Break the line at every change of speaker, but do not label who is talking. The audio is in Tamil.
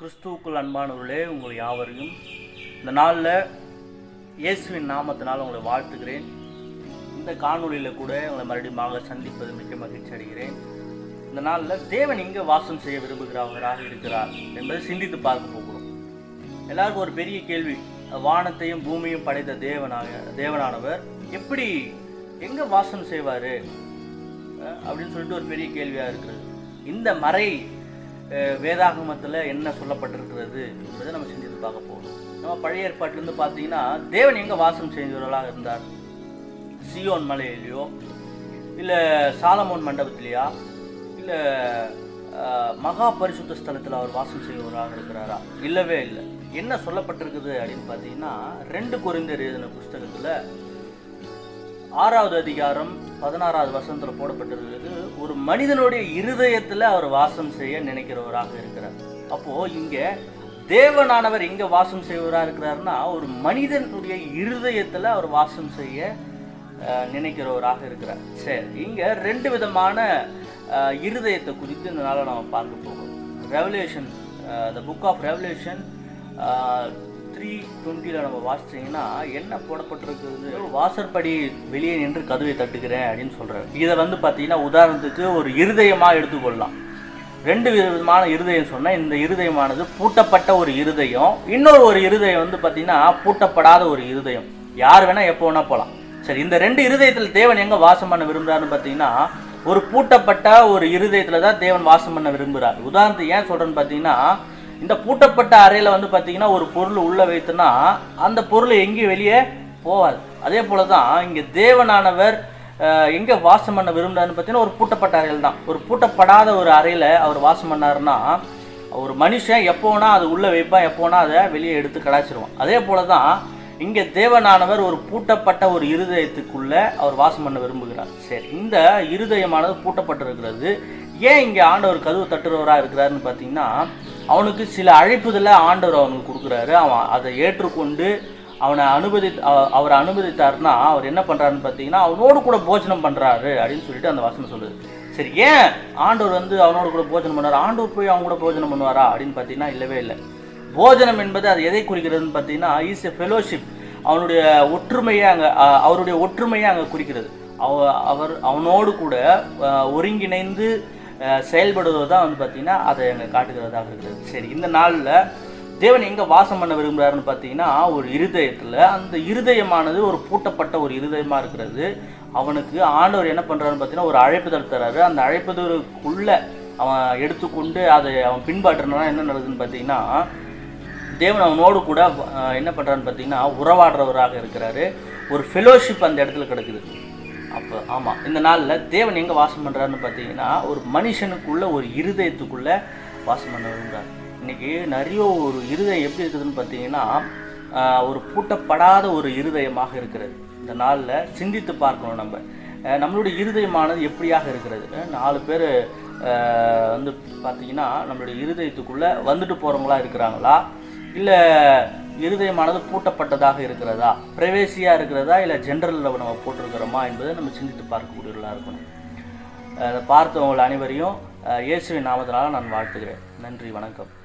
கிறிஸ்துவுக்குள் அன்பானவர்களே உங்கள் யாவரையும் இந்த நாளில் இயேசுவின் நாமத்தினால் உங்களை வாழ்த்துகிறேன் இந்த காணொளியில் கூட உங்களை மறுபடியும் சந்திப்பது மிக்க மகிழ்ச்சி அடைகிறேன் இந்த நாளில் தேவன் எங்கே வாசம் செய்ய விரும்புகிறவராக இருக்கிறார் என்பதை சிந்தித்து பார்க்க போகிறோம் எல்லாருக்கும் ஒரு பெரிய கேள்வி வானத்தையும் பூமியும் படைத்த தேவனாக தேவனானவர் எப்படி எங்கே வாசம் செய்வார் அப்படின்னு சொல்லிட்டு ஒரு பெரிய கேள்வியாக இருக்கிறது இந்த மறை அஹ், வேதாகமத்தில் என்ன சொல்லப்பட்டிருக்கிறது என்பதை நம்ம சிந்தித்து பார்க்க போகிறோம் நம்ம பழைய ஏற்பாட்டிலேருந்து பார்த்தீங்கன்னா தேவன் எங்கே வாசம் செய்தவர்களாக இருந்தார் சியோன் மலையிலையோ இல்லை சாலமோன் மண்டபத்திலையா இல்லை மகா பரிசுத்த ஸ்தலத்தில் அவர் வாசம் செய்வராக இருக்கிறாரா இல்லவே இல்லை என்ன சொல்லப்பட்டிருக்குது அப்படின்னு பார்த்தீங்கன்னா ரெண்டு குறைந்தர் எழுதின புஸ்தகத்தில் ஆறாவது அதிகாரம் பதினாறாவது வசனத்தில் போடப்பட்டிருக்கிறது ஒரு மனிதனுடைய இருதயத்தில் அவர் வாசம் செய்ய நினைக்கிறவராக இருக்கிறார் அப்போ இங்க தேவனானவர் எங்க வாசம் செய்வராக இருக்கிறாருன்னா ஒரு மனிதனுடைய இருதயத்தில் அவர் வாசம் செய்ய அஹ், நினைக்கிறவராக இருக்கிறார் சரி இங்க ரெண்டு விதமான அஹ், இருதயத்தை குறித்து இந்த நாளை நம்ம பார்க்க போகிறோம் Revelation the book of Revelation three டுவெண்ட்டியில் நம்ம வாசிச்சிங்கன்னா என்ன போடப்பட்டிருக்கிறது வாசற்படி வெளியே நின்று கதவை தட்டுகிறேன் அப்படின்னு சொல்கிறார் இதை வந்து பார்த்தீங்கன்னா உதாரணத்துக்கு ஒரு இருதயமாக எடுத்துக்கொள்ளலாம் ரெண்டு விதமான இருதயம் சொன்னால் இந்த இருதயமானது பூட்டப்பட்ட ஒரு இருதயம் இன்னொரு ஒரு இருதயம் வந்து பார்த்தீங்கன்னா பூட்டப்படாத ஒரு இருதயம் யார் வேணால் எப்போ வேணால் போகலாம் சரி இந்த ரெண்டு இருதயத்தில் தேவன் எங்கே வாசம் பண்ண விரும்புகிறாருன்னு பார்த்தீங்கன்னா ஒரு பூட்டப்பட்ட ஒரு இருதயத்தில் தான் தேவன் வாசம் பண்ண விரும்புகிறார் உதாரணத்துக்கு ஏன் சொல்கிறேன்னு பார்த்தீங்கன்னா இந்த பூட்டப்பட்ட அறையில் வந்து பார்த்தீங்கன்னா ஒரு பொருள் உள்ளே வைத்தோன்னா அந்த பொருள் எங்கேயும் வெளியே போகாது அதே போல தான் இங்கே தேவனானவர் அஹ், எங்கே வாசம் பண்ண விரும்புறாருன்னு பார்த்தீங்கன்னா ஒரு பூட்டப்பட்ட அறையில் தான் ஒரு பூட்டப்படாத ஒரு அறையில் அவர் வாசம் பண்ணாருன்னா ஒரு மனுஷன் எப்போ வேணா அது உள்ளே வைப்பான் எப்போ வேணா அதை வெளியே எடுத்து கடாச்சிருவான் அதே போல தான் இங்கே தேவனானவர் ஒரு பூட்டப்பட்ட ஒரு இருதயத்துக்குள்ள அவர் வாசம் பண்ண விரும்புகிறார் சரி இந்த இருதயமானது பூட்டப்பட்டிருக்கிறது ஏன் இங்கே ஆண்டவர் கதவு தட்டுறவராக இருக்கிறாருன்னு பார்த்தீங்கன்னா அவனுக்கு சில அழைப்புதலை ஆண்டவர் அவனுக்கு கொடுக்குறாரு அவன் அதை ஏற்றுக்கொண்டு அவனை அனுமதி அவ- அவர் அனுமதித்தாருன்னா அவர் என்ன பண்ணுறாருன்னு பார்த்தீங்கன்னா அவனோடு கூட போஜனம் பண்ணுறாரு அப்படின்னு சொல்லிட்டு அந்த வசனம் சொல்லுது சரி ஏன் ஆண்டவர் வந்து அவனோட கூட போஜனம் பண்ணார் ஆண்டவர் போய் அவங்க கூட போஜனம் பண்ணுவாரா அப்படின்னு பார்த்தீங்கன்னா இல்லவே இல்லை போஜனம் என்பது அது எதை குறிக்கிறதுன்னு பார்த்தீங்கன்னா இஸ் எ ஃபெலோஷிப் அவனுடைய ஒற்றுமையை அங்கே அவருடைய ஒற்றுமையை அங்கே குறிக்கிறது அவ அவர் அவனோடு கூட அஹ், ஒருங்கிணைந்து அஹ், செயல்படுவது தான் வந்து பார்த்தீங்கன்னா அதை அங்கே காட்டுகிறதாக இருக்கிறது சரி இந்த நாளில் தேவன் எங்கே வாசம் பண்ண விரும்புகிறாருன்னு பார்த்தீங்கன்னா ஒரு இருதயத்தில் அந்த இருதயமானது ஒரு பூட்டப்பட்ட ஒரு இருதயமாக இருக்கிறது அவனுக்கு ஆண்டவர் என்ன பண்ணுறாருன்னு பார்த்தீங்கன்னா ஒரு அழைப்புதல் தராரு அந்த அழைப்புதலுக்குள்ளே அவன் எடுத்துக்கொண்டு அதை அவன் பின்பற்றினா என்ன நடக்குதுன்னு பார்த்தீங்கன்னா தேவன் அவனோடு கூட அஹ், என்ன பண்ணுறான்னு பார்த்தீங்கன்னா உறவாடுறவராக இருக்கிறாரு ஒரு ஃபெலோஷிப் அந்த இடத்துல கிடக்குது அப்போ ஆமாம் இந்த நாளில் தேவன் எங்கே வாசம் பண்ணுறாருன்னு பார்த்தீங்கன்னா ஒரு மனுஷனுக்குள்ள ஒரு இருதயத்துக்குள்ளே வாசம் பண்ண விரும்புகிறார் இன்னைக்கு நிறைய ஒரு இருதயம் எப்படி இருக்குதுன்னு பார்த்தீங்கன்னா ஆஹ், ஒரு பூட்டப்படாத ஒரு இருதயமாக இருக்கிறது இந்த நாளில் சிந்தித்து பார்க்கணும் நம்ம அஹ், நம்மளுடைய இருதயமானது எப்படியாக இருக்கிறது அஹ், நாலு பேர் வந்து பார்த்தீங்கன்னா நம்மளுடைய இருதயத்துக்குள்ளே வந்துட்டு போகிறவங்களா இருக்கிறாங்களா இல்லை இருதயமானது பூட்டப்பட்டதாக இருக்கிறதா பிரைவேசியாக இருக்கிறதா இல்லை ஜென்ரலில் நம்ம போட்டிருக்கிறோமா என்பதை நம்ம சிந்தித்து பார்க்கக்கூடியவர்களாக இருக்கணும் அதை பார்த்தவங்கள் அனைவரையும் அஹ், இயேசுவின் நாமத்தினால நான் வாழ்த்துகிறேன் நன்றி வணக்கம்